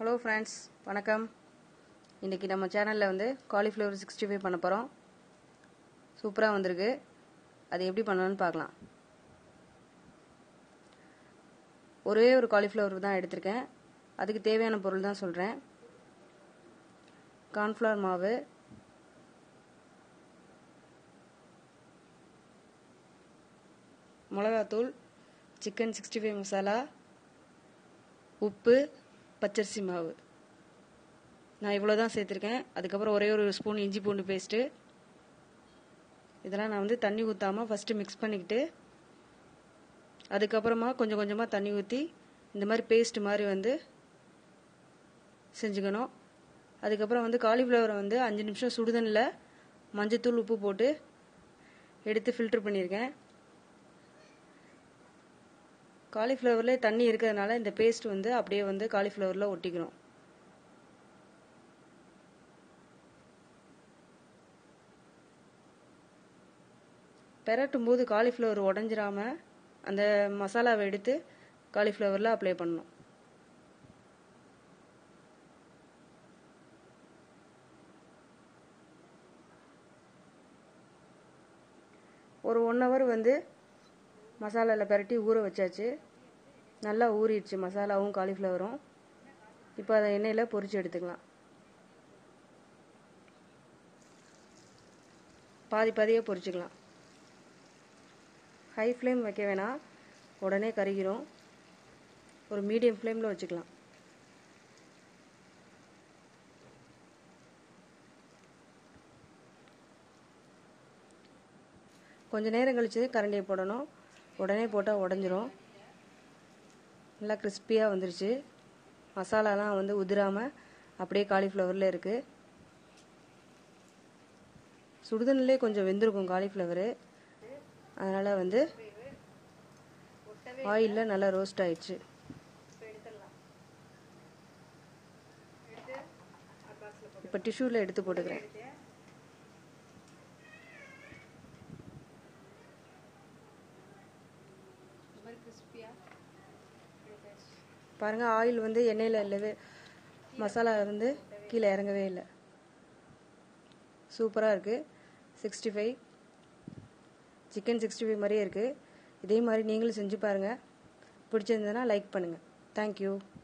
hello friends வணக்கம் இன்றைக்கி நம்ம சேனலில் வந்து காலிஃப்ளவர் சிக்ஸ்டி ஃபைவ் பண்ண போகிறோம் சூப்பராக வந்திருக்கு அது எப்படி பண்ணணும்னு பார்க்கலாம் ஒரே ஒரு காலிஃப்ளவர் தான் எடுத்திருக்கேன் அதுக்கு தேவையான பொருள் தான் சொல்கிறேன் கார்ன்ஃப்ளவர் மாவு மிளகாத்தூள் சிக்கன் சிக்ஸ்டி ஃபைவ் மசாலா உப்பு பச்சரிசி மாவு நான் இவ்வளோ தான் சேர்த்துருக்கேன் அதுக்கப்புறம் ஒரே ஒரு ஸ்பூன் இஞ்சி பூண்டு பேஸ்ட்டு இதெல்லாம் நான் வந்து தண்ணி ஊற்றாமல் ஃபஸ்ட்டு மிக்ஸ் பண்ணிக்கிட்டு அதுக்கப்புறமா கொஞ்சம் கொஞ்சமாக தண்ணி ஊற்றி இந்த மாதிரி பேஸ்ட் மாதிரி வந்து செஞ்சுக்கணும் அதுக்கப்புறம் வந்து காலிஃப்ளவரை வந்து அஞ்சு நிமிஷம் சுடுதண்ணில் மஞ்சத்தூள் உப்பு போட்டு எடுத்து ஃபில்ட்ரு பண்ணியிருக்கேன் காலிஃப்ளவர்லேயே தண்ணி இருக்கிறதுனால இந்த பேஸ்ட் வந்து அப்படியே வந்து காலிஃப்ளவரில் ஒட்டிக்கணும் பெரட்டும் போது காலிஃப்ளவர் உடஞ்சிராம அந்த மசாலாவை எடுத்து காலிஃப்ளவரில் அப்ளை பண்ணணும் ஒரு ஒன் ஹவர் வந்து மசாலாவில் பரட்டி ஊற வச்சாச்சு நல்லா ஊறிடுச்சு மசாலாவும் காலிஃப்ளவரும் இப்போ அதை எண்ணெயில் பொரிச்சு எடுத்துக்கலாம் பாதி பாதியாக பொரிச்சுக்கலாம் ஹை ஃப்ளேம் வைக்க வேணாம் உடனே கருகிரும் ஒரு மீடியம் ஃப்ளேமில் வச்சுக்கலாம் கொஞ்ச நேரம் கழிச்சு கரண்டியை போடணும் உடனே போட்டால் உடஞ்சிரும் நல்லா கிறிஸ்பியாக வந்துருச்சு மசாலாலாம் வந்து உதிராமல் அப்படியே காலிஃப்ளவரில் இருக்குது சுடுதண்ணிலே கொஞ்சம் வெந்திருக்கும் காலிஃப்ளவரு அதனால் வந்து ஆயிலில் நல்லா ரோஸ்ட் ஆயிடுச்சு இப்போ டிஷ்யூவில் எடுத்து போட்டுக்கிறேன் பாருங்கள் ஆயில் வந்து எண்ணெயில் இல்லவே மசாலா வந்து கீழே இறங்கவே இல்லை சூப்பராக இருக்குது sixty five chicken sixty five மாதிரியே இருக்குது இதே மாதிரி நீங்களும் செஞ்சு பாருங்கள் பிடிச்சிருந்ததுன்னா லைக் பண்ணுங்கள் தேங்க்யூ